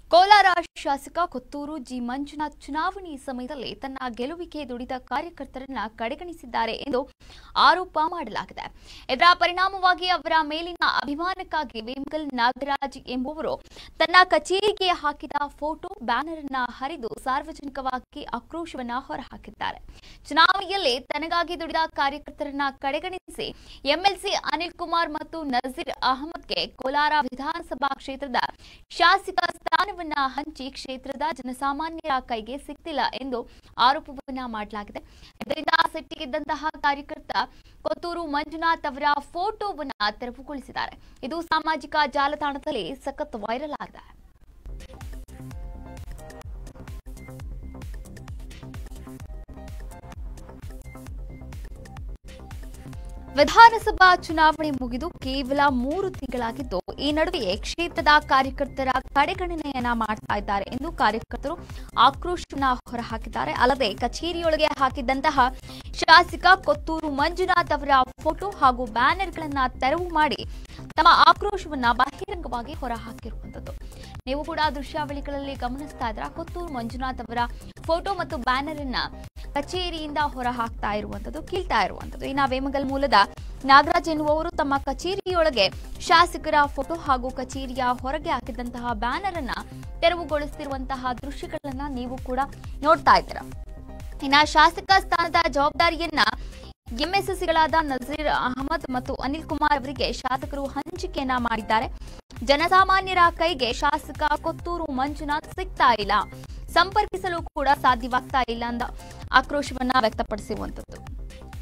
ಕೋಲಾರ ಶಾಸಕ ಕೊತ್ತೂರು ಜಿ ಮಂಜುನಾಥ್ ಚುನಾವಣೆ ಸಮಯದಲ್ಲಿ ತನ್ನ ಗೆಲುವಿಗೆ ದುಡಿದ ಕಾರ್ಯಕರ್ತರನ್ನ ಕಡೆಗಣಿಸಿದ್ದಾರೆ ಎಂದು ಆರೋಪ ಮಾಡಲಾಗಿದೆ ಇದರ ಪರಿಣಾಮವಾಗಿ ಅವರ ಮೇಲಿನ ಅಭಿಮಾನಕ್ಕಾಗಿ ವೇಮಗಲ್ ನಾಗರಾಜ್ ಎಂಬುವರು ತನ್ನ ಕಚೇರಿಗೆ ಹಾಕಿದ ಫೋಟೋ ಬ್ಯಾನರ್ ಅನ್ನ ಹರಿದು ಸಾರ್ವಜನಿಕವಾಗಿ ಆಕ್ರೋಶವನ್ನ ಹೊರಹಾಕಿದ್ದಾರೆ ಚುನಾವಣೆಯಲ್ಲಿ ತನಗಾಗಿ ದುಡಿದ ಕಾರ್ಯಕರ್ತರನ್ನ ಕಡೆಗಣಿಸಿ ಎಂಎಲ್ಸಿ ಅನಿಲ್ ಕುಮಾರ್ ಮತ್ತು ನಜೀರ್ ಅಹಮದ್ಗೆ ಕೋಲಾರ ವಿಧಾನಸಭಾ ಕ್ಷೇತ್ರದ ಶಾಸಕ ಸ್ಥಾನವನ್ನ ಹಂಚಿ ಕ್ಷೇತ್ರದ ಜನಸಾಮಾನ್ಯರ ಕೈಗೆ ಸಿಗ್ತಿಲ್ಲ ಎಂದು ಆರೋಪವನ್ನ ಮಾಡಲಾಗಿದೆ ಇದರಿಂದ ಸಿಟ್ಟಿಗೆದ್ದಂತಹ ಕಾರ್ಯಕರ್ತ ಕೊತ್ತೂರು ಮಂಜುನಾಥ್ ಅವರ ಫೋಟೋವನ್ನ ತೆರವುಗೊಳಿಸಿದ್ದಾರೆ ಇದು ಸಾಮಾಜಿಕ ಜಾಲತಾಣದಲ್ಲಿ ಸಖತ್ ವೈರಲ್ ಆಗಿದೆ ವಿಧಾನಸಭಾ ಚುನಾವಣೆ ಮುಗಿದು ಕೇವಲ ಮೂರು ತಿಂಗಳಾಗಿದ್ದು ಈ ನಡುವೆಯೇ ಕ್ಷೇತ್ರದ ಕಾರ್ಯಕರ್ತರ ಕಡೆಗಣನೆಯನ್ನ ಮಾಡ್ತಾ ಇದ್ದಾರೆ ಎಂದು ಕಾರ್ಯಕರ್ತರು ಆಕ್ರೋಶವನ್ನ ಹೊರಹಾಕಿದ್ದಾರೆ ಅಲ್ಲದೆ ಕಚೇರಿಯೊಳಗೆ ಹಾಕಿದ್ದಂತಹ ಶಾಸಕ ಕೊತ್ತೂರು ಮಂಜುನಾಥ್ ಅವರ ಫೋಟೋ ಹಾಗೂ ಬ್ಯಾನರ್ಗಳನ್ನ ತೆರವು ಮಾಡಿ ತಮ್ಮ ಆಕ್ರೋಶವನ್ನ ಬಹಿರಂಗವಾಗಿ ಹೊರಹಾಕಿರುವಂತದ್ದು ನೀವು ಕೂಡ ದೃಶ್ಯಾವಳಿಗಳಲ್ಲಿ ಗಮನಿಸ್ತಾ ಇದ್ರ ಕೊತ್ತೂರು ಮಂಜುನಾಥ್ ಅವರ ಫೋಟೋ ಮತ್ತು ಬ್ಯಾನರ್ ಅನ್ನ ಕಚೇರಿಯಿಂದ ಹೊರ ಹಾಕ್ತಾ ಇರುವಂತದ್ದು ಕೀಳ್ತಾ ಇರುವಂತದ್ದು ಇನ್ನ ವೇಮಗಲ್ ಮೂಲದ ನಾಗರಾಜ್ ಎನ್ನುವವರು ತಮ್ಮ ಕಚೇರಿಯೊಳಗೆ ಶಾಸಕರ ಫೋಟೋ ಹಾಗೂ ಕಚೇರಿಯ ಹೊರಗೆ ಹಾಕಿದಂತಹ ಬ್ಯಾನರ್ ಅನ್ನ ತೆರವುಗೊಳಿಸುತ್ತಿರುವಂತಹ ದೃಶ್ಯಗಳನ್ನ ನೀವು ಕೂಡ ನೋಡ್ತಾ ಇದ್ದೀರಾ ಇನ್ನ ಶಾಸಕ ಸ್ಥಾನದ ಜವಾಬ್ದಾರಿಯನ್ನ ಎಂಎಸ್ಎಸ್ಸಿಗಳಾದ ನಜೀರ್ ಅಹಮದ್ ಮತ್ತು ಅನಿಲ್ ಕುಮಾರ್ ಅವರಿಗೆ ಶಾಸಕರು ಹಂಚಿಕೆಯನ್ನ ಮಾಡಿದ್ದಾರೆ ಜನಸಾಮಾನ್ಯರ ಕೈಗೆ ಶಾಸಕ ಕೊತ್ತೂರು ಮಂಜುನಾಥ್ ಸಿಗ್ತಾ ಇಲ್ಲ ಸಂಪರ್ಕಿಸಲು ಕೂಡ ಸಾಧ್ಯವಾಗ್ತಾ ಇಲ್ಲ ಅಂದ ಆಕ್ರೋಶವನ್ನ ವ್ಯಕ್ತಪಡಿಸಿರುವಂತದ್ದು